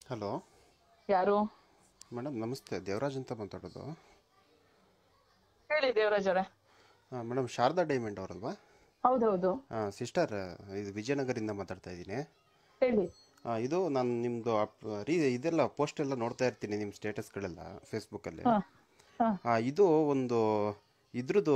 Hello ಯಾರು madam ನಮಸ್ತೆ ದೇವರಾಜ್ ಅಂತ ಮಾತಾಡೋದು ಹೇಳಿ ದೇವರಾಜ್ ಅವರೇ ಹಾಂ ಮೇಡಮ್ ಶಾರದಾ ಡೈಮಂಡ್ ಅವರಲ್ವಾ ಹೌದೌದು ಹಾಂ ಸಿಸ್ಟರ್ ಇದು ವಿಜಯನಗರಿಂದ ಮಾತಾಡ್ತಾ ಇದ್ದೀನಿ ಹೇಳಿ ಇದು ನಾನು ನಿಮ್ಮದು ರೀ ಇದೆಲ್ಲ ಪೋಸ್ಟ್ ಎಲ್ಲ ನೋಡ್ತಾ ಇರ್ತೀನಿ ನಿಮ್ಮ ಸ್ಟೇಟಸ್ಗಳೆಲ್ಲ ಫೇಸ್ಬುಕ್ಕಲ್ಲಿ ಹಾ ಹಾ ಹಾಂ ಇದು ಒಂದು ಇದ್ರದ್ದು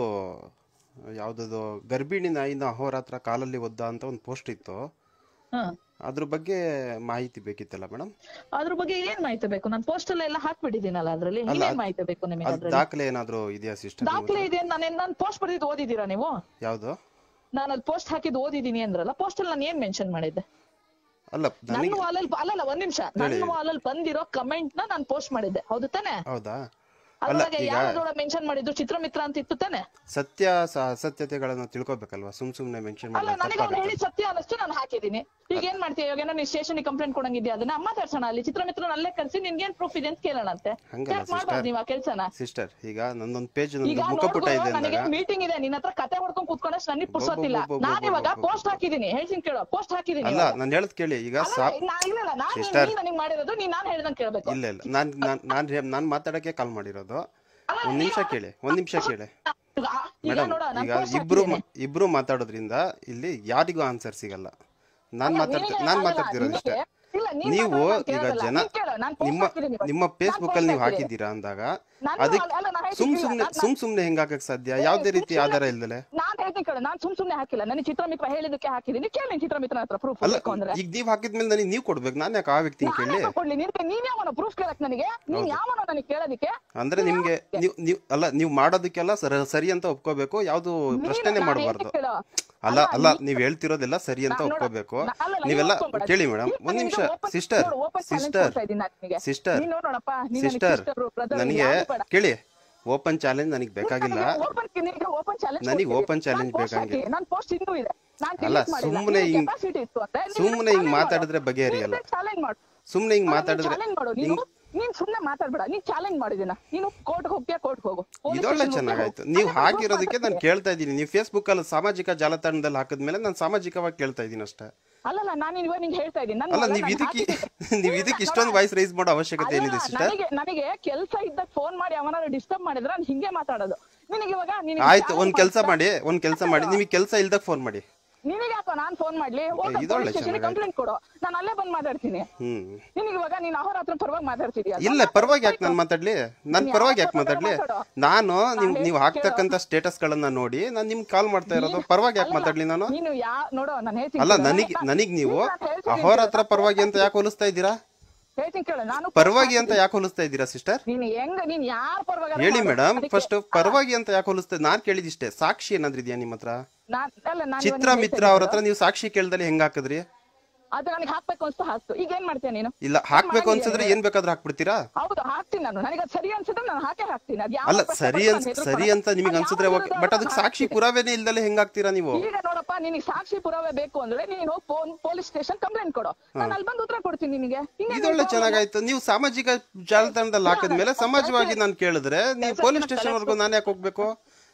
ಯಾವುದದು ಗರ್ಭಿಣಿ ನಾಯಿನ ಅಹೋರಾತ್ರ ಕಾಲಲ್ಲಿ ಒದ್ದ ಅಂತ ಒಂದು ಪೋಸ್ಟ್ ಇತ್ತು ಹಾ ಅದ್ರ ಬಗ್ಗೆ ಮಾಹಿತಿ ಬೇಕಿತ್ತಲ್ಲ ಮೇಡಮ್ ಅದ್ರ ಬಗ್ಗೆ ಏನ್ ಮಾಹಿತಿ ಬೇಕು ನಾನು ಪೋಸ್ಟ್ ಎಲ್ಲ ಹಾಕ್ಬಿಟ್ಟಿದ್ದೀನಲ್ಲ ಅದ್ರಲ್ಲಿ ಏನ್ ಮಾಹಿತಿ ಬೇಕು ನಿಮಗೆ ಅದು ಅದ್ರಲ್ಲಿ ದಾಖಲೆ ಏನಾದರೂ ಇದೆಯಾ ಸಿಸ್ಟರ್ ದಾಖಲೆ ಇದೆ ನಾನು ನಾನು ಪೋಸ್ಟ್ ಬರೆದಿದ್ದು ಓದಿದ್ದೀರಾ ನೀವು ಯಾವುದು ನಾನು ಅಲ್ಲಿ ಪೋಸ್ಟ್ ಹಾಕಿದ್ದು ಓದಿದ್ದೀನಿ ಅಂದ್ರಲ್ಲ ಪೋಸ್ಟ್ ಅಲ್ಲಿ ನಾನು ಏನ್ ಮೆನ್ಷನ್ ಮಾಡಿದ್ದೆ ಅಲ್ಲ ನನ್ನ ನನಗೆ ವಾಲಲ್ಲಿ ಅಲ್ಲಲ್ಲ ಒಂದ್ ನಿಮಿಷ ನನ್ನ ವಾಲಲ್ಲಿ ಬಂದಿರೋ ಕಮೆಂಟ್ ನ ನಾನು ಪೋಸ್ಟ್ ಮಾಡಿದ್ದೆ ಹೌದು ತಾನೆ ಹೌದಾ ಅದ್ರೊಳಗೆ ಯಾವ್ದ್ರೊಳಗೆ ಮೆನ್ಷನ್ ಮಾಡಿದ್ದು ಚಿತ್ರಮಿತ್ರ ಅಂತ ಇತ್ತು ತಾನೆ ಸತ್ಯ ಸ- ಅಸತ್ಯತೆಗಳನ್ನು ತಿಳ್ಕೊಬೇಕಲ್ವಾ ಸುಮ್ ಸುಮ್ನೆ ಮೆನ್ಷನ್ ಅಲ್ಲ ಮಾಡಿದ್ರೆ ನನಗೆ ಅವ್ನು ತಪ್ಪಾಗುತ್ತೆ ಹೇಳಿ ಸತ್ಯ ಅನ್ನಿಸ್ತು ನಾನು ಹಾಕಿದ್ದೀನಿ ಈಗ ಏನ್ ಮಾಡ್ತೀಯ ಇವಾಗ ಏನೋ ನೀನ್ ಸ್ಟೇಷನ್ ಕಂಪ್ಲೇಂಟ್ ಕೊಡಂಗಿದ್ಯಾ ಅದನ್ನ ಮಾತಾಡ್ಸೋಣ ಅಲ್ಲಿ ಚಿತ್ರಮಿತ್ರ ಅಲ್ಲೇ ಕರ್ಸಿ ನಿನ್ಗೇನ್ ಪ್ರೂಫ್ ಇದೆ ಅಂತ ಕೇಳೋಣ ಅಂತೆ ಹಂಗಲ್ಲ ಯಾಕೆ ಮಾಡ್ಬಾರ್ದು ನೀವು ಆ ಕೆಲ್ಸನ ಸಿಸ್ಟರ್ ಈಗ ನಂದೊಂದು ಪೇಜ್ ಈಗ ನಂದು ಮುಖಪುಟ ಇದೆ ನನಗೆ ಅಂದಾಗ ಮೀಟಿಂಗ್ ಇದೆ ನಿನ್ನ ಹತ್ರ ಕತೆ ಹೊಡ್ಕೊಂಡ್ ಕೂತ್ಕೊಂಡಷ್ಟು ನನಗೆ ಪುರ್ಸೋತಿಲ್ಲ ಬೊ- ಬೊ- ಬೊ- ನಾನು ಇವಾಗ ಬೊ- ಬೊ- ಪೋಸ್ಟ್ ಹಾಕಿದ್ದೀನಿ ಹೇಳ್ತೀನಿ ಕೇಳೋ ಪೋಸ್ಟ್ ಹಾಕಿದ್ದೀನಿ ಅಲ್ಲ ನಾನು ಹೇಳದ್ ಕೇಳಿ ಈಗ ಅಲ್ಲ, ಸಾ ನಾ- ಇಲ್ಲ ಇಲ್ಲ ನಾನು Sister. ನೀನ್ ನನಗೆ ಮಾಡಿರೋದು ನೀನ್ ನಾನು ಹೇಳ್ದಂಗೆ ಕೇಳ್ಬೇಕು ಇಲ್ಲ ಇಲ್ಲ ನಾನು ನಾನು ನಾನು ನಾನು ಮಾತಾಡಕ್ಕೆ ಕಾಲ್ ಮಾಡಿರೋದು ಅಲ್ಲ, ಒಂದ್ ನಿಮಿಷ ಕೇಳಿ ಒಂದ್ ನಿಮಿಷ ಕೇಳಿ ಈಗ ಈಗ ಮೇಡಮ್ ನೋಡ ನಾನು ಈಗ post ಇಬ್ರು ಹಾಕಿದ್ದೀನಿ. ಮಾ- ಇಬ್ರು ಮಾತಾಡೋದ್ರಿಂದ ಇಲ್ಲಿ ಯಾರಿಗೂ ಆನ್ಸರ್ ಸಿಗಲ್ಲ ನಾನ್ ಮಾತಾಡ್ತಾ ನಿನಗೆ ನಾನ್ ಅಲ್ಲ, ಮಾತಾಡ್ತಿರೋದು ಇಷ್ಟೇ ನಿನಗೆ- ಇಲ್ಲ, ನೀನ್ ನೀವು ಮಾತಾಡೋದು ಈಗ ಕೇಳೋದಲ್ಲ. ಜನ ನೀನ್ ಕೇಳು, ನಾನ್ post ನಿಮ್ಮ ಹಾಕಿದ್ದೀನಿ ಇವಾಗ. ನಿಮ್ಮ ನಾನ್ ಫೇಸ್ಬುಕ್ post ಅಲ್ಲಿ ನೀವು ಹಾಕಿದ್ದೀನಿ. ಹಾಕಿದ್ದೀರಾ ಅಂದಾಗ ನಾನು ಅದಕ್ಕೆ ಅಲ್ಲ, ನಾನು ಸುಮ್ ಹೇಳ್ತೀನಿ, ಸುಮ್ನೆ ನಾನು- ಸುಮ್ ಸುಮ್ನೆ ಹೆಂಗ್ ಹಾಕಕ್ ಸಾಧ್ಯ ಯಾವ್ದೇ ರೀತಿ ಆಧಾರ ಇಲ್ದಲೆ ನಾನ್ ಹೇಳ್ತೀನಿ ಕೇಳು ನಾನ್ ಸುಮ್ ಸುಮ್ನೆ ಹಾಕಿಲ್ಲ ನನಗೆ ಚಿತ್ರಮಿತ್ರ ಹೇಳಿದಕ್ಕೆ ಹಾಕಿದ್ದೀನಿ ಕೇಳಿ ಚಿತ್ರಮಿತ್ರ ಹತ್ರ ಪ್ರೂಫ್ ಅಲ್ಲ ಬೇಕು ಅಂದ್ರೆ ಈಗ ನೀವ್ ಹಾಕಿದ್ಮೇಲೆ ನನಗೆ ನೀವ್ ಕೊಡ್ಬೇಕು ನಾನು ಯಾಕೆ ಆ ವ್ಯಕ್ತಿನ ಕೇಳಿ ನಾನೇ ಕೊಡ್ಲಿ ನಿನ್ಗೆ ನೀನ್ ಯಾವನ ಪ್ರೂಫ್ ಕೇಳಕ್ ನನಗೆ ನೀನ್ ಯಾವನ ನನಗೆ ಕೇಳೋದಿಕ್ಕೆ ಅಂದ್ರೆ ನಿಮ್ಗೆ ನೀವು ನೀವು ಅಲ್ಲ ನೀವು ಮಾಡೋದಕ್ಕೆಲ್ಲ ಸರ- ಸರಿ ಅಂತ ಒಪ್ಕೋಬೇಕು ಯಾವ್ದು ಪ್ರಶ್ನೆನೆ ನಾನು ಮಾಡಬಾರ್ದು ಹೇಳ್ತೀನಿ ಕೇಳು. ಅಲ್ಲ ಅಲ್ಲ ನೀವ್ ಹೇಳ್ತಿರೋದೆಲ್ಲ ಸರಿ ಅಂತ ನಾನ್ ನೋಡು, ಒಪ್ಕೋಬೇಕು ನಾ- ಅಲ್ಲ, ನಾನು ನೀವೆಲ್ಲ ಒಪ್ಕೊಂಬೇಡ. ಕೇಳಿ ಮೇಡಮ್ ಈಗ ಒಂದ್ ನಾನು ನಿಮಿಷ ಇದು open- ಸಿಸ್ಟರ್ ನೋಡು, open challenge ಸಿಸ್ಟರ್ ಕೊಡ್ತಾ ಇದ್ದೀನಿ ನಾನು ನಿನಗೆ. ಸಿಸ್ಟರ್ ನೀನ್ ನೋಡೋಣಪ್ಪ, ನೀನ್ ನನಗೆ ಸಿಸ್ಟರ್ sister, brother, ನನಗೆ ಯಾವ್ದು ಬೇಡ. ಕೇಳಿ ಓಪನ್ ಚಾಲೆಂಜ್ ನನಗೆ ಬೇಕಾಗಿಲ್ಲ ನನಗೆ open- ನಿನಗೆ open challenge ನನಗೆ ಕೊಡ್ತೀನಿ. open challenge ನಾನ್ post ಬೇಕಾಗಿಲ್ಲ. ಹಾಕಿ, ನಾನ್ post ಇನ್ನೂ ಇದೆ ನಾನ್ ಅಲ್ಲ, delete ಮಾಡಿಲ್ಲ. ಸುಮ್ನೆ ನಿನಗೆ ಹಿಂಗ್- capacity ಇತ್ತು ಅಂದ್ರೆ ನೀನ್ ಸುಮ್ನೆ ಹಿಂಗ್ challenge ಮಾತಾಡಿದ್ರೆ ಮಾಡು. ಬಗೆಹರಿಯಲ್ಲ. ನೀನ್ challenge ಮಾಡು. ಸುಮ್ನೆ ಹಿಂಗ್ ಅಲ್ಲ, ನೀನ್ ಮಾತಾಡಿದ್ರೆ challenge ಮಾಡು. ನೀನು ನೀನ್ ಸುಮ್ನೆ ಮಾತಾಡ್ಬೇಡ ನೀನ್ ಚಾಲೆಂಜ್ ಮಾಡಿದಿನ ನೀನು ಕೋರ್ಟ್ ಹೋಗ್ತೀಯಾ ಕೋರ್ಟ್ ಹೋಗು Police ಇದೊಳ್ಳೆ station ಹೋಗ್ತೀಯಾ ಚೆನ್ನಾಗಾಯ್ತು ಹೋಗು. ನೀವು ಅಲ್ಲೇ ಬಂದು ಹಾಕಿರೋದಕ್ಕೆ ನಾನು ಮಾತಾಡ್ತೀಯ. ಕೇಳ್ತಾ ಇದ್ದೀನಿ ನೀವು ಫೇಸ್ಬುಕ್ ಅಲ್ಲಿ ಸಾಮಾಜಿಕ ಜಾಲತಾಣದಲ್ಲಿ ಹಾಕಿದ್ಮೇಲೆ ನಾನು ಸಾಮಾಜಿಕವಾಗಿ ಕೇಳ್ತಾ ಇದ್ದೀನಿ ಅಷ್ಟೇ ಅಲ್ಲಲ್ಲ ನಾನು ಇವಾಗ ನಿಂಗೆ ಹೇಳ್ತಾ ಇದ್ದೀನಿ ನನ್ನ ಅಲ್ಲ ಮಗ ನೀವ್ ನಾನು ಇದಕ್ಕೆ ಹಾಕಿದ್ದೀನಿ. ನೀವ್ ಇಲ್ಲ, ಇದಕ್ಕೆ ನೋಡು, ಇಷ್ಟೊಂದು ವಾಯ್ಸ್ ರೈಸ್ ಮಾಡೋ ಅವಶ್ಯಕತೆ ಏನಿದೆ ಅಲ್ಲ, ಸಿಸ್ಟರ್ ನನಗೆ ನನಗೆ ಕೆಲಸ ಇದ್ದಾಗ ಫೋನ್ ಮಾಡಿ ಅವನಾದ್ರು ಡಿಸ್ಟರ್ಬ್ ಮಾಡಿದ್ರೆ ನಾನು ಹಿಂಗೆ ಮಾತಾಡೋದು ನಿನಗೆ ಇವಾಗ ನಿನಗೆ ಆಯ್ತು challenge ಒಂದ್ ಕೆಲಸ ಮಾಡ್ತಾ- ಮಾಡಿ ಒಂದ್ ಕೆಲಸ ಮಾಡಿ ನಿಮಗೆ ಕೆಲಸ ಇಲ್ದಾಗ ಫೋನ್ ಮಾಡಿ ನಿನಗೆ ಯಾಕೋ ನಾನ್ ಫೋನ್ ಮಾಡ್ಲಿ ಇದೊಳ್ಳೆ ಚೆನ್ನಾಗಾಯ್ತು. ಕಂಪ್ಲೇಂಟ್ ಕೊಡು ನಾನು ಅಲ್ಲೇ ಬಂದ್ ಮಾತಾಡ್ತೀನಿ ಹ್ಮ್ ನಿನಗೆ ಇವಾಗ ನೀನ್ ಅಹೋರಾತ್ರ ಪರವಾಗಿ ಮಾತಾಡ್ತಿದ್ಯಾ ಇಲ್ಲ ಪರವಾಗಿ ಯಾಕೆ ನಾನು ಮಾತಾಡ್ಲಿ ನಾನು ಪರವಾಗಿ ಯಾಕೆ ಮಾತಾಡ್ಲಿ ನಾನು ನಿಮ್ ನೀವು ಹಾಕ್ತಕ್ಕಂತ ಸ್ಟೇಟಸ್ ಗಳನ್ನ ನೋಡಿ ನಾನು ನಿಮ್ಗೆ ಕಾಲ್ ಮಾಡ್ತಾ ಇರೋದು ಪರವಾಗಿ ಯಾಕೆ ಮಾತಾಡ್ಲಿ ನಾನು ನೀನು ಯಾ ನೋಡು ನಾನು ಹೇಳ್ತೀನಿ ಅಲ್ಲ ಕೇಳು. ನನಗ್ ನಾನು- ನನಗ್ ನೀವು ನೀನ್ ನಾನ್ ಹೇಳ್ತೀನಿ ಅಹೋರ ಕೇಳು. ಹತ್ರ ಪರವಾಗಿ ಅಂತ ಯಾಕೆ ಹೋಲಿಸ್ತಾ ಇದ್ದೀರಾ ಹೇಳ್ತೀನಿ ಕೇಳು ನಾನು ಪರವಾಗಿ ಅಂತ ಯಾಕೆ ಹೋಲಿಸ್ತಾ ಇದ್ದೀರಾ ಸಿಸ್ಟರ್ ನೀನ್ ಹೆಂಗ ನೀನ್ ಯಾರ ಪರವಾಗಿ ಹೇಳಿ ಮೇಡಮ್ ಫಸ್ಟ್ ಪರವಾಗಿ ಅಂತ ಯಾಕೆ ಹೋಲಿಸ್ತಾ ನಾನ್ ಕೇಳಿದಿಷ್ಟೇ ಸಾಕ್ಷಿ ಏನಾದ್ರೂ ಇದೆಯಾ ನಿಮ್ಮ ಹತ್ರ ನಾನ್ ಅಲ್ಲ ನಾನು ಚಿತ್ರ ಮಿತ್ರ ಅವ್ರ ಹತ್ರ ನೀವು ಸಾಕ್ಷಿ ಕೇಳ್ದಲ್ಲಿ ಹೆಂಗ್ ಹಾಕಿದ್ರಿ ಅದು ನನಗೆ ಹಾಕ್ಬೇಕು ಅನ್ಸ್ತು ಹಾಕ್ತು ಈಗ ಏನ್ ಮಾಡ್ತೀಯ ನೀನು ಇಲ್ಲ ಹಾಕ್ಬೇಕು ಅನ್ಸಿದ್ರೆ ಏನ್ ಬೇಕಾದ್ರೂ ಹಾಕ್ಬಿಡ್ತೀರಾ ಹೌದು ಹಾಕ್ತೀನಿ ನಾನು ನನಗೆ ಅದು ಸರಿ ಅನ್ಸಿದ್ರೆ ನಾನು ಹಾಕೇ ಹಾಕ್ತೀನಿ ಅದು ಯಾವ ಅಲ್ಲ ಪಕ್ಷ ಸರಿ ಬಂದ್ರೂ ಅನ್ಸ್ ನಾನು ಸರಿ ಹೆದ್ರುಕೊಳ್ಳಲ್ಲ. ಅಂತ ನಿಮಗೆ ಅದು ಅನ್ಸಿದ್ರೆ ಯಾವ ಓಕೆ ವಿರುದ್ಧ ಬಟ್ ಅದಕ್ಕೆ ಸಾಕ್ಷಿ ಹಾಕ್ತೀನಿ. ಪುರಾವೆನೇ ಇಲ್ದಲೆ ಹೆಂಗ್ ಹಾಕ್ತೀರಾ ನೀವು ಈಗ ನೋಡಪ್ಪ ನಿನಗೆ ಸಾಕ್ಷಿ ಪುರಾವೆ ಬೇಕು ಅಂದ್ರೆ ನೀನು ಹೋಗಿ ಪೊಲೀಸ್ ಸ್ಟೇಷನ್ ಕಂಪ್ಲೇಂಟ್ ಕೊಡು ನಾನು ಅಲ್ಲಿ ಬಂದು ಉತ್ತರ ಕೊಡ್ತೀನಿ ನಿನಗೆ ಹಿಂಗೆ ಇದೊಳ್ಳೆ ನೀನು ಚೆನ್ನಾಗಾಯ್ತು ನೀವು ಸಾಮಾಜಿಕ ಜಾಲತಾಣದಲ್ಲಿ ಹಾಕಿದ್ಮೇಲೆ ಸಮಾಜವಾಗಿ ನಾನು ಕೇಳಿದ್ರೆ ನೀವು ಪೊಲೀಸ್ ಸ್ಟೇಷನ್ ವರ್ಗು ನಾನು ಯಾಕೆ ಹೋಗ್ಬೇಕು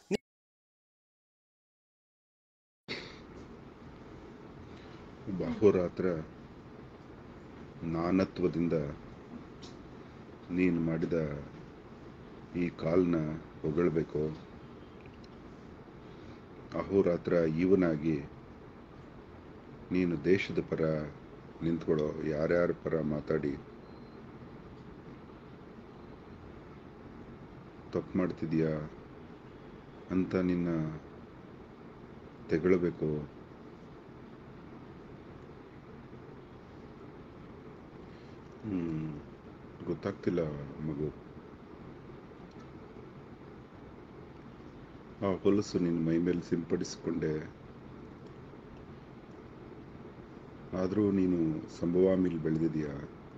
ಅಹೋರಾತ್ರ ನಾನತ್ವದಿಂದ ನೀನು ಮಾಡಿದ ಈ ಕಾಲ್ನ ಹೊಗಳಬೇಕು ಅಹೋರಾತ್ರ ಇವನಾಗಿ ನೀನು ದೇಶದ ಪರ ನಿಂತ್ಕೊಳ್ಳೋ ಯಾರ್ಯಾರ ಪರ ಮಾತಾಡಿ ತಪ್ಪು ಮಾಡ್ತಿದ್ಯಾ ಅಂತ ನಿನ್ನ ತೆಗಳಬೇಕು ಹ್ಮ್ ಗೊತ್ತಾಗ್ತಿಲ್ಲ ಮಗು ಆ ಹೊಲಸು ನಿನ್ನ ಮೈ ಮೇಲೆ ಸಿಂಪಡಿಸಿಕೊಂಡೆ ಆದರೂ ನೀನು ಸಂಭವಾಮಿಲ್ ಬೆಳೆದಿದೆಯಾ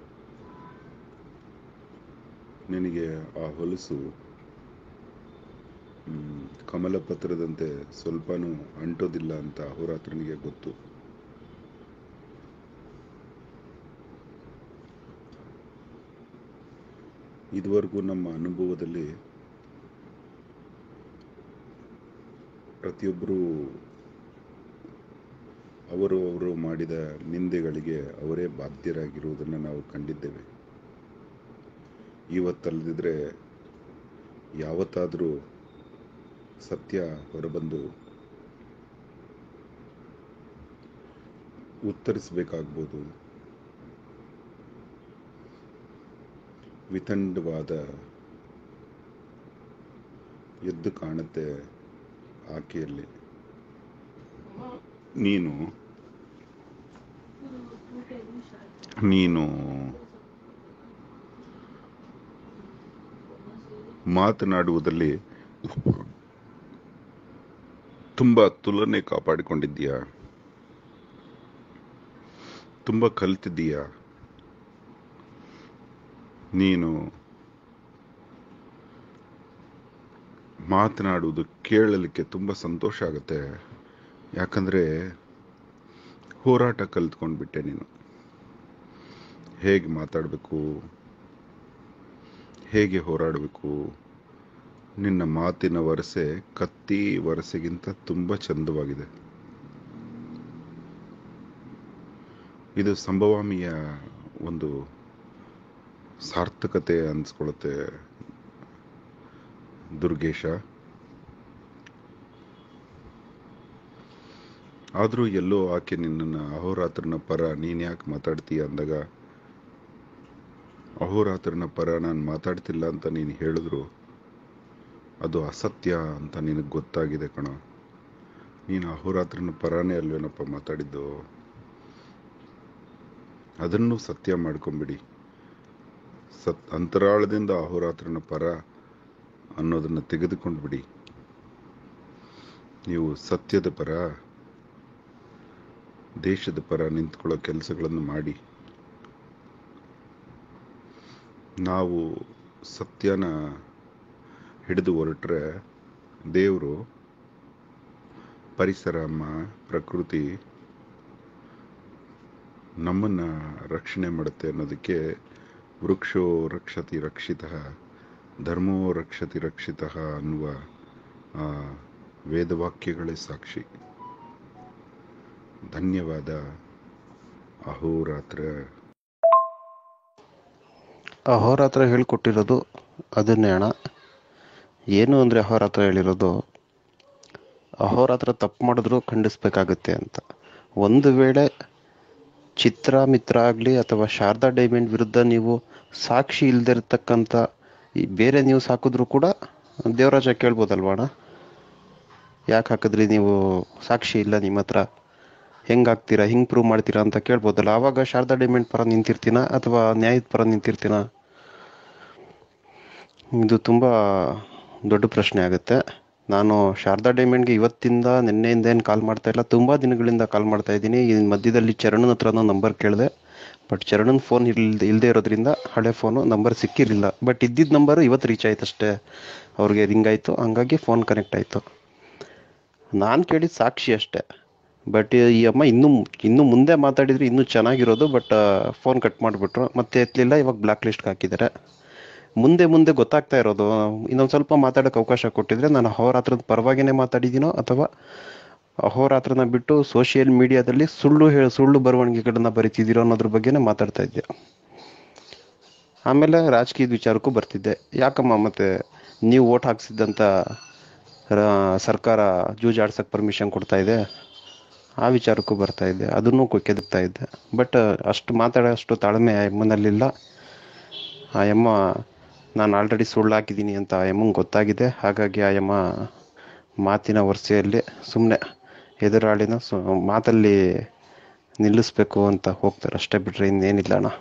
ನಿನಗೆ ಆ ಹೊಲಸು ಹ್ಮ್, ಕಮಲ ಪತ್ರದಂತೆ ಸ್ವಲ್ಪನೂ ಅಂಟೋದಿಲ್ಲ ಅಂತ ಅಹೋರಾತ್ರನಿಗೆ ಗೊತ್ತು ಇದುವರೆಗೂ ನಮ್ಮ ಅನುಭವದಲ್ಲಿ ಪ್ರತಿಯೊಬ್ಬರು ಅವರು ಅವರು ಮಾಡಿದ ನಿಂದೆಗಳಿಗೆ ಅವರೇ ಬಾಧ್ಯರಾಗಿರುವುದನ್ನು ನಾವು ಕಂಡಿದ್ದೇವೆ ಇವತ್ತಲ್ಲದಿದ್ದರೆ ಯಾವತ್ತಾದರೂ ಸತ್ಯ ಹೊರಬಂದು ಉತ್ತರಿಸಬೇಕಾಗ್ಬೋದು ವಿತಂಡವಾದ ಎದ್ದು ಕಾಣುತ್ತೆ ಆಕೆಯಲ್ಲಿ ನೀನು ನೀನು ಮಾತನಾಡುವುದಲ್ಲಿ ತುಂಬ ತುಲನೆ ಕಾಪಾಡಿಕೊಂಡಿದ್ದೀಯಾ ತುಂಬ ಕಲ್ತಿದ್ದೀಯಾ ನೀನು ಮಾತನಾಡುವುದು ಕೇಳಲಿಕ್ಕೆ ತುಂಬ ಸಂತೋಷ ಆಗುತ್ತೆ ಯಾಕಂದರೆ ಹೋರಾಟ ಕಲ್ತ್ಕೊಂಡ್ಬಿಟ್ಟೆ ನೀನು ಹೇಗೆ ಮಾತಾಡಬೇಕು ಹೇಗೆ ಹೋರಾಡಬೇಕು ನಿನ್ನ ಮಾತಿನ ವರಸೆ ಕತ್ತಿ ವರಸೆಗಿಂತ ತುಂಬ ಚಂದವಾಗಿದೆ ಇದು ಸಂಭವಾಮಿಯ ಒಂದು ಸಾರ್ಥಕತೆ ಅನ್ಸ್ಕೊಳುತ್ತೆ ದುರ್ಗೇಶ ಆದರೂ ಎಲ್ಲೋ ಆಕೆ ನಿನ್ನನ್ನು ಅಹೋರಾತ್ರನ ಪರ ನೀನು ಯಾಕೆ ಮಾತಾಡ್ತೀಯ ಅಂದಾಗ ಅಹೋರಾತ್ರನ ಪರ ನಾನು ಮಾತಾಡ್ತಿಲ್ಲ ಅಂತ ನೀನು ಹೇಳಿದ್ರು ಅದು ಅಸತ್ಯ ಅಂತ ನಿನಗೆ ಗೊತ್ತಾಗಿದೆ ಕಣ ನೀನು ಅಹೋರಾತ್ರನ ಪರನೇ ಅಲ್ವೇನಪ್ಪ ಮಾತಾಡಿದ್ದು ಅದನ್ನು ಸತ್ಯ ಮಾಡ್ಕೊಂಬಿಡಿ ಸತ್ ಅಂತರಾಳದಿಂದ ಅಹೋರಾತ್ರನ ಪರ ಅನ್ನೋದನ್ನು ತೆಗೆದುಕೊಂಡು ಬಿಡಿ ನೀವು ಸತ್ಯದ ಪರ ದೇಶದ ಪರ ನಿಂತ್ಕೊಳ್ಳೋ ಕೆಲಸಗಳನ್ನು ಮಾಡಿ ನಾವು ಸತ್ಯನ ಹಿಡಿದು ಹೊರಟ್ರೆ ದೇವರು ಪರಿಸರ ಅಮ್ಮ ಪ್ರಕೃತಿ ನಮ್ಮನ್ನು ರಕ್ಷಣೆ ಮಾಡುತ್ತೆ ಅನ್ನೋದಕ್ಕೆ ವೃಕ್ಷೋ ರಕ್ಷತಿ ರಕ್ಷಿತ ಧರ್ಮೋ ರಕ್ಷತಿ ರಕ್ಷಿತ ಅನ್ನುವ ಆ ವೇದವಾಕ್ಯಗಳೇ ಸಾಕ್ಷಿ ಧನ್ಯವಾದ ಅಹೋರಾತ್ರ ಅಹೋರಾತ್ರ ಹೇಳ್ಕೊಟ್ಟಿರೋದು ಅದನ್ನೇ ಅಣ್ಣ ಏನು ಅಂದರೆ ಅಹೋರಾತ್ರ ಹೇಳಿರೋದು ಅಹೋರಾತ್ರ ತಪ್ಪು ಮಾಡಿದ್ರು ಖಂಡಿಸ್ಬೇಕಾಗುತ್ತೆ ಅಂತ ಒಂದು ವೇಳೆ ಚಿತ್ರ ಮಿತ್ರ ಆಗಲಿ ಅಥವಾ ಶಾರದಾ ಡೈಮಂಡ್ ವಿರುದ್ಧ ನೀವು ಸಾಕ್ಷಿ ಇಲ್ಲದೆ ಇರತಕ್ಕಂಥ ಈ ಬೇರೆ ನ್ಯೂಸ್ ಹಾಕಿದ್ರು ಕೂಡ ದೇವರಾಜ ಕೇಳ್ಬೋದಲ್ವಾ ಅಣ್ಣ ಯಾಕೆ ಹಾಕಿದ್ರಿ ನೀವು ಸಾಕ್ಷಿ ಇಲ್ಲ ನಿಮ್ಮ ಹತ್ರ ಹೆಂಗ್ ಹಾಕ್ತೀರಾ ಹಿಂಗ್ ಪ್ರೂವ್ ಮಾಡ್ತೀರಾ ಅಂತ ಕೇಳ್ಬೋದಲ್ಲ ಆವಾಗ ಶಾರದಾ ಡೈಮಂಡ್ ಪರ ನಿಂತಿರ್ತೀನ ಅಥವಾ ನ್ಯಾಯದ ಪರ ನಿಂತಿರ್ತೀನ ಇದು ತುಂಬ ದೊಡ್ಡ ಪ್ರಶ್ನೆ ಆಗುತ್ತೆ ನಾನು ಶಾರದಾ ಡೈಮಂಡ್ಗೆ ಇವತ್ತಿಂದ ನಿನ್ನೆಯಿಂದ ಏನು ಕಾಲ್ ಮಾಡ್ತಾ ಇಲ್ಲ ತುಂಬ ದಿನಗಳಿಂದ ಕಾಲ್ ಮಾಡ್ತಾ ಇದ್ದೀನಿ ಈ ಮಧ್ಯದಲ್ಲಿ ಚರಣನ್ ಹತ್ರನೂ ನಂಬರ್ ಕೇಳಿದೆ ಬಟ್ ಚರಣನ್ ಫೋನ್ ಇಲ್ದೆ ಇಲ್ಲದೆ ಇರೋದ್ರಿಂದ ಹಳೆ ಫೋನು ನಂಬರ್ ಸಿಕ್ಕಿರಲಿಲ್ಲ ಬಟ್ ಇದ್ದಿದ್ದ ನಂಬರ್ ಇವತ್ತು ರೀಚ್ ಆಯ್ತು ಅಷ್ಟೇ ಅವ್ರಿಗೆ ರಿಂಗ್ ಆಯಿತು ಹಂಗಾಗಿ ಫೋನ್ ಕನೆಕ್ಟ್ ಆಯಿತು ನಾನು ಕೇಳಿದ ಸಾಕ್ಷಿ ಅಷ್ಟೇ ಬಟ್ ಈ ಅಮ್ಮ ಇನ್ನೂ ಇನ್ನು ಮುಂದೆ ಮಾತಾಡಿದ್ರೆ ಇನ್ನೂ ಚೆನ್ನಾಗಿರೋದು ಬಟ್ ಫೋನ್ ಕಟ್ ಮಾಡಿಬಿಟ್ರು ಮತ್ತೆ ಎತ್ತಲಿಲ್ಲ ಇವಾಗ ಬ್ಲಾಕ್ ಲಿಸ್ಟ್ಗೆ ಹಾಕಿದ್ದಾರೆ ಮುಂದೆ ಮುಂದೆ ಗೊತ್ತಾಗ್ತಾ ಇರೋದು ಇನ್ನೊಂದು ಸ್ವಲ್ಪ ಮಾತಾಡೋಕೆ ಅವಕಾಶ ಕೊಟ್ಟಿದ್ರೆ ನಾನು ಅಹೋರಾತ್ರದ ಪರವಾಗಿನೇ ಮಾತಾಡಿದ್ದೀನೋ ಅಥವಾ ಅಹೋರಾತ್ರನ ಬಿಟ್ಟು ಸೋಷಿಯಲ್ ಮೀಡಿಯಾದಲ್ಲಿ ಸುಳ್ಳು ಹೇಳ ಸುಳ್ಳು ಬರವಣಿಗೆಗಳನ್ನ ಬರಿತಿದ್ದೀರೋ ಅನ್ನೋದ್ರ ಬಗ್ಗೆನೇ ಮಾತಾಡ್ತಾ ಇದ್ದೆ ಆಮೇಲೆ ರಾಜಕೀಯದ ವಿಚಾರಕ್ಕೂ ಬರ್ತಿದ್ದೆ ಯಾಕಮ್ಮ ಮತ್ತೆ ನೀವು ಓಟ್ ಹಾಕ್ಸಿದ್ದಂಥ ರ- ಸರ್ಕಾರ ಜೂಜಾಡ್ಸಕ್ಕೆ ಪರ್ಮಿಷನ್ ಕೊಡ್ತಾ ಇದೆ ಆ ವಿಚಾರಕ್ಕೂ ಬರ್ತಾ ಇದ್ದೆ ಅದನ್ನು ಕೆದಕ್ತಾ ಇದ್ದೆ ಬಟ್ ಅಷ್ಟು ಮಾತಾಡೋ ಅಷ್ಟು ತಾಳ್ಮೆ ಆ ಯಮ್ಮನಲ್ಲಿಲ್ಲ ಆ ಯಮ್ಮ ನಾನು ಆಲ್ರೆಡಿ ಸುಳ್ಳು ಹಾಕಿದ್ದೀನಿ ಅಂತ ಆ ಯಮ್ಮಂಗೆ ಗೊತ್ತಾಗಿದೆ ಹಾಗಾಗಿ ಆ ಯಮ್ಮ ಮಾತಿನ ವರಸೆಯಲ್ಲಿ ಸುಮ್ಮನೆ ಎದುರಾಳಿನ ಸು ಮಾತಲ್ಲಿ ನಿಲ್ಲಿಸ್ಬೇಕು ಅಂತ ಹೋಗ್ತಾರೆ ಅಷ್ಟೇ ಬಿಟ್ರೆ ಇನ್ನೇನಿಲ್ಲ ಅಣ್ಣ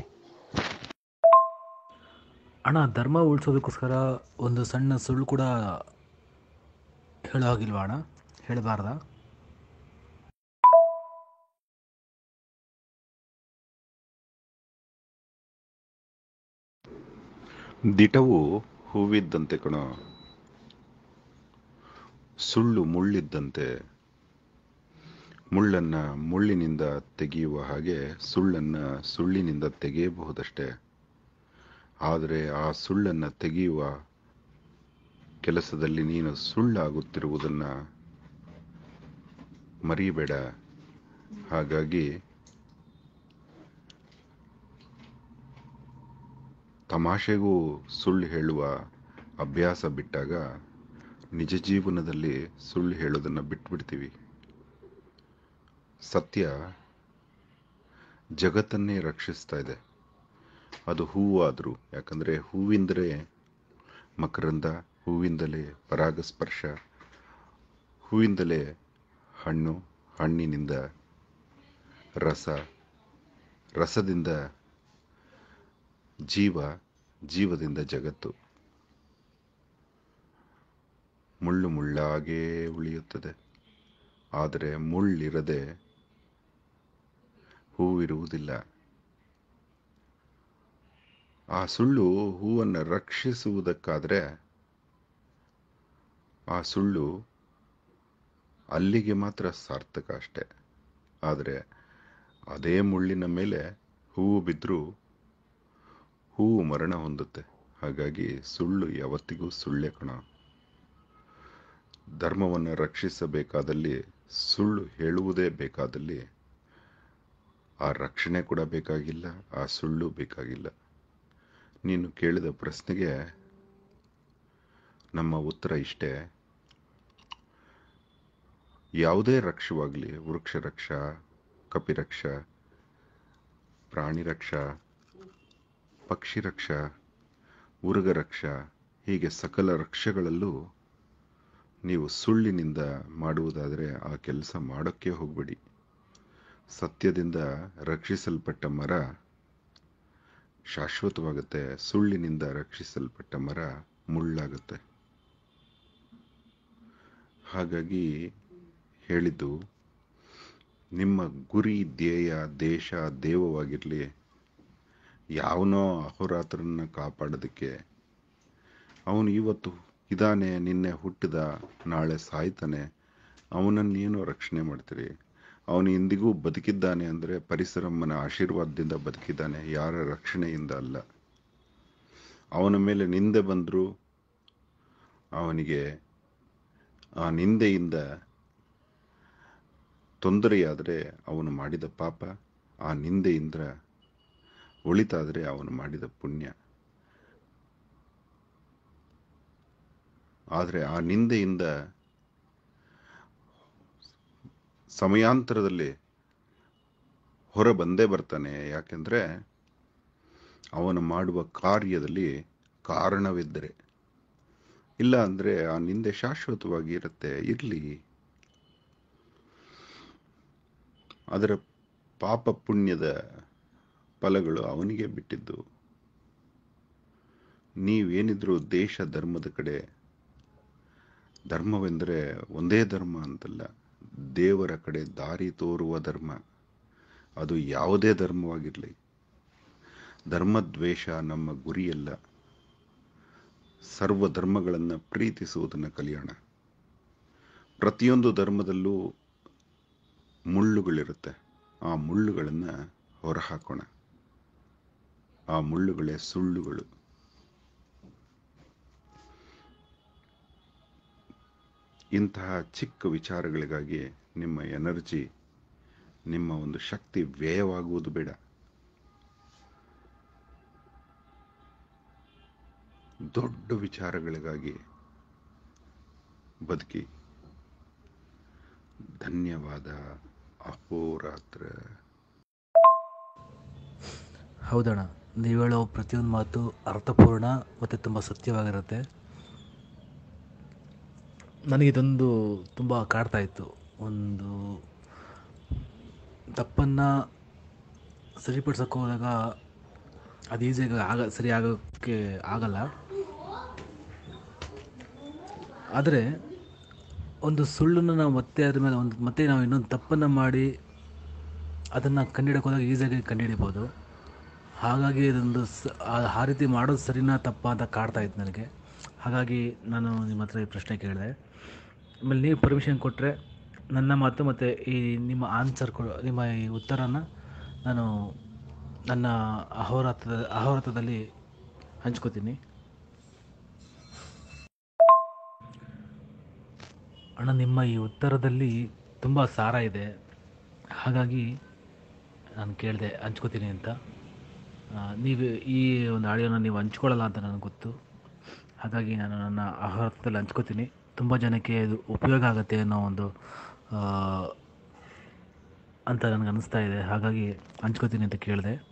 ಅಣ್ಣ ಧರ್ಮ ಉಳಿಸೋದಕ್ಕೋಸ್ಕರ ಒಂದು ಸಣ್ಣ ಸುಳ್ಳು ಕೂಡ ಹೇಳೋ ಹಾಗಿಲ್ವಾ ಅಣ್ಣ ಹೇಳಬಾರ್ದಾ ದಿಟವು ಹೂವಿದ್ದಂತೆ ಕಣ ಸುಳ್ಳು ಮುಳ್ಳಿದ್ದಂತೆ ಮುಳ್ಳನ್ನ ಮುಳ್ಳಿನಿಂದ ತೆಗೆಯುವ ಹಾಗೆ ಸುಳ್ಳನ್ನ ಸುಳ್ಳಿನಿಂದ ತೆಗೆಯಬಹುದಷ್ಟೇ ಆದರೆ ಆ ಸುಳ್ಳನ್ನ ತೆಗೆಯುವ ಕೆಲಸದಲ್ಲಿ ನೀನು ಸುಳ್ಳಾಗುತ್ತಿರುವುದನ್ನ ಮರಿಬೇಡ ಹಾಗಾಗಿ ತಮಾಷೆಗೂ ಸುಳ್ಳು ಹೇಳುವ ಅಭ್ಯಾಸ ಬಿಟ್ಟಾಗ ನಿಜ ಜೀವನದಲ್ಲಿ ಸುಳ್ಳು ಹೇಳೋದನ್ನು ಬಿಟ್ಬಿಡ್ತೀವಿ ಸತ್ಯ ಜಗತ್ತನ್ನೇ ರಕ್ಷಿಸ್ತಾ ಇದೆ ಅದು ಹೂವು ಆದರೂ ಯಾಕಂದರೆ ಹೂವಿಂದಲೇ ಮಕರಂದ ಹೂವಿಂದಲೇ ಪರಾಗಸ್ಪರ್ಶ ಹೂವಿಂದಲೇ ಹಣ್ಣು ಹಣ್ಣಿನಿಂದ ರಸ ರಸದಿಂದ ಜೀವ ಜೀವದಿಂದ ಜಗತ್ತು ಮುಳ್ಳು ಮುಳ್ಳಾಗೇ ಉಳಿಯುತ್ತದೆ ಆದರೆ ಮುಳ್ಳಿರದೆ ಹೂವಿರುವುದಿಲ್ಲ ಆ ಸುಳ್ಳು ಹೂವನ್ನು ರಕ್ಷಿಸುವುದಕ್ಕಾದರೆ ಆ ಸುಳ್ಳು ಅಲ್ಲಿಗೆ ಮಾತ್ರ ಸಾರ್ಥಕ ಅಷ್ಟೆ ಆದರೆ ಅದೇ ಮುಳ್ಳಿನ ಮೇಲೆ ಹೂವು ಬಿದ್ದರೂ ಹೂವು ಮರಣ ಹೊಂದುತ್ತೆ ಹಾಗಾಗಿ ಸುಳ್ಳು ಯಾವತ್ತಿಗೂ ಸುಳ್ಳೆ ಕಣ ಧರ್ಮವನ್ನು ರಕ್ಷಿಸಬೇಕಾದಲ್ಲಿ ಸುಳ್ಳು ಹೇಳುವುದೇ ಬೇಕಾದಲ್ಲಿ ಆ ರಕ್ಷಣೆ ಕೂಡ ಬೇಕಾಗಿಲ್ಲ ಆ ಸುಳ್ಳು ಬೇಕಾಗಿಲ್ಲ ನೀನು ಕೇಳಿದ ಪ್ರಶ್ನೆಗೆ ನಮ್ಮ ಉತ್ತರ ಇಷ್ಟೇ ಯಾವುದೇ ರಕ್ಷವಾಗಲಿ ವೃಕ್ಷ ರಕ್ಷ ಕಪಿರಕ್ಷ ಪ್ರಾಣಿ ರಕ್ಷ ಪಕ್ಷಿ ರಕ್ಷ ಉರುಗ ರಕ್ಷ ಹೀಗೆ ಸಕಲ ರಕ್ಷಗಳಲ್ಲೂ ನೀವು ಸುಳ್ಳಿನಿಂದ ಮಾಡುವುದಾದರೆ ಆ ಕೆಲಸ ಮಾಡೋಕ್ಕೆ ಹೋಗಬೇಡಿ ಸತ್ಯದಿಂದ ರಕ್ಷಿಸಲ್ಪಟ್ಟ ಮರ ಶಾಶ್ವತವಾಗುತ್ತೆ ಸುಳ್ಳಿನಿಂದ ರಕ್ಷಿಸಲ್ಪಟ್ಟ ಮರ ಮುಳ್ಳಾಗುತ್ತೆ ಹಾಗಾಗಿ ಹೇಳಿದ್ದು ನಿಮ್ಮ ಗುರಿ ಧ್ಯೇಯ ದೇಶ ದೇವವಾಗಿರಲಿ ಯಾವನೋ ಅಹೋರಾತ್ರನ ಕಾಪಾಡೋದಕ್ಕೆ ಅವನು ಇವತ್ತು ಇದಾನೆ ನಿನ್ನೆ ಹುಟ್ಟಿದ ನಾಳೆ ಸಾಯ್ತಾನೆ ಅವನನ್ನೇನೋ ರಕ್ಷಣೆ ಮಾಡ್ತೀರಿ ಅವನು ಇಂದಿಗೂ ಬದುಕಿದ್ದಾನೆ ಅಂದರೆ ಪರಿಸರಮ್ಮನ ಆಶೀರ್ವಾದದಿಂದ ಬದುಕಿದ್ದಾನೆ ಯಾರ ರಕ್ಷಣೆಯಿಂದ ಅಲ್ಲ ಅವನ ಮೇಲೆ ನಿಂದೆ ಬಂದರೂ ಅವನಿಗೆ ಆ ನಿಂದೆಯಿಂದ ತೊಂದರೆಯಾದರೆ ಅವನು ಮಾಡಿದ ಪಾಪ ಆ ನಿಂದೆಯಿಂದ ಒಳಿತಾದರೆ ಅವನು ಮಾಡಿದ ಪುಣ್ಯ ಆದರೆ ಆ ನಿಂದೆಯಿಂದ ಸಮಯಾಂತರದಲ್ಲಿ ಹೊರ ಬಂದೇ ಬರ್ತಾನೆ ಯಾಕೆಂದರೆ ಅವನು ಮಾಡುವ ಕಾರ್ಯದಲ್ಲಿ ಕಾರಣವಿದ್ದರೆ ಇಲ್ಲ ಅಂದರೆ ಆ ನಿಂದೆ ಶಾಶ್ವತವಾಗಿ ಇರುತ್ತೆ ಇರಲಿ ಅದರ ಪಾಪ ಪುಣ್ಯದ ಫಲಗಳು ಅವನಿಗೆ ಬಿಟ್ಟಿದ್ದು ನೀವೇನಿದ್ರು ದೇಶ ಧರ್ಮದ ಕಡೆ ಧರ್ಮವೆಂದರೆ ಒಂದೇ ಧರ್ಮ ಅಂತಲ್ಲ ದೇವರ ಕಡೆ ದಾರಿ ತೋರುವ ಧರ್ಮ ಅದು ಯಾವುದೇ ಧರ್ಮವಾಗಿರಲಿ ಧರ್ಮದ್ವೇಷ ನಮ್ಮ ಗುರಿಯಲ್ಲ ಸರ್ವ ಧರ್ಮಗಳನ್ನು ಪ್ರೀತಿಸುವುದನ್ನು ಕಲಿಯೋಣ ಪ್ರತಿಯೊಂದು ಧರ್ಮದಲ್ಲೂ ಮುಳ್ಳುಗಳಿರುತ್ತೆ ಆ ಮುಳ್ಳುಗಳನ್ನು ಹೊರಹಾಕೋಣ ಆ ಮುಳ್ಳುಗಳೇ ಸುಳ್ಳುಗಳು ಇಂತಹ ಚಿಕ್ಕ ವಿಚಾರಗಳಿಗಾಗಿ ನಿಮ್ಮ ಎನರ್ಜಿ ನಿಮ್ಮ ಒಂದು ಶಕ್ತಿ ವ್ಯಯವಾಗುವುದು ಬೇಡ ದೊಡ್ಡ ವಿಚಾರಗಳಿಗಾಗಿ ಬದುಕಿ ಧನ್ಯವಾದ ಅಹೋರಾತ್ರ ಹೌದಣ್ಣ ನೀವು ಹೇಳೋ ಪ್ರತಿಯೊಂದು ಮಾತು ಅರ್ಥಪೂರ್ಣ ಮತ್ತು ತುಂಬ ಸತ್ಯವಾಗಿರುತ್ತೆ ನನಗಿದೊಂದು ತುಂಬ ಕಾಡ್ತಾ ಇತ್ತು ಒಂದು ತಪ್ಪನ್ನು ಸರಿಪಡಿಸೋಕೆ ಹೋದಾಗ ಅದು ಈಸಿಯಾಗಿ ಆಗ ಸರಿ ಆಗೋಕ್ಕೆ ಆಗಲ್ಲ ಆದರೆ ಒಂದು ಸುಳ್ಳನ್ನು ನಾವು ಮತ್ತೆ ಅದ್ರ ಮೇಲೆ ಒಂದು ಮತ್ತೆ ನಾವು ಇನ್ನೊಂದು ತಪ್ಪನ್ನು ಮಾಡಿ ಅದನ್ನು ಕಂಡುಹಿಡಕ್ಕೆ ಹೋದಾಗ ಈಸಿಯಾಗಿ ಕಂಡುಹಿಡಿಬೋದು ಹಾಗಾಗಿ ಇದೊಂದು ಸ ಆ- ಆ ರೀತಿ ಮಾಡೋದು ಸರಿನಾ ತಪ್ಪಾ ಅಂತ ಕಾಡ್ತಾ ಇತ್ತು ನನಗೆ ಹಾಗಾಗಿ ನಾನು ನಿಮ್ಮ ಹತ್ರ ಈ ಪ್ರಶ್ನೆ ಕೇಳಿದೆ ಆಮೇಲೆ ನೀವು ಪರ್ಮಿಷನ್ ಕೊಟ್ಟರೆ ನನ್ನ ಮಾತು ಮತ್ತು ಈ ನಿಮ್ಮ ಆನ್ಸರ್ ಕೊ ನಿಮ್ಮ ಈ ಉತ್ತರನ ನಾನು ನನ್ನ ಅಹೋರಾತ್ರದ ಅಹೋರಾತ್ರದಲ್ಲಿ ಹಂಚ್ಕೋತೀನಿ ಅಣ್ಣ ನಿಮ್ಮ ಈ ಉತ್ತರದಲ್ಲಿ ತುಂಬ ಸಾರ ಇದೆ ಹಾಗಾಗಿ ನಾನು ಕೇಳಿದೆ ಹಂಚ್ಕೋತೀನಿ ಅಂತ ಆ, ನೀವು ಈ ಒಂದು ಆಡಿಯೋನ ನೀವು ಹಂಚ್ಕೊಳ್ಳಲ್ಲ ಅಂತ ನನಗೆ ಗೊತ್ತು ಹಾಗಾಗಿ ನಾನು ನನ್ನ ಆಹಾರದಲ್ಲಿ ಹಂಚ್ಕೋತೀನಿ ತುಂಬ ಜನಕ್ಕೆ ಇದು ಉಪಯೋಗ ಆಗುತ್ತೆ ಅನ್ನೋ ಒಂದು ಆ, ಅಂತ ನನಗೆ ಅನ್ನಿಸ್ತಾ ಇದೆ ಹಾಗಾಗಿ ಹಂಚ್ಕೋತೀನಿ ಅಂತ ಕೇಳಿದೆ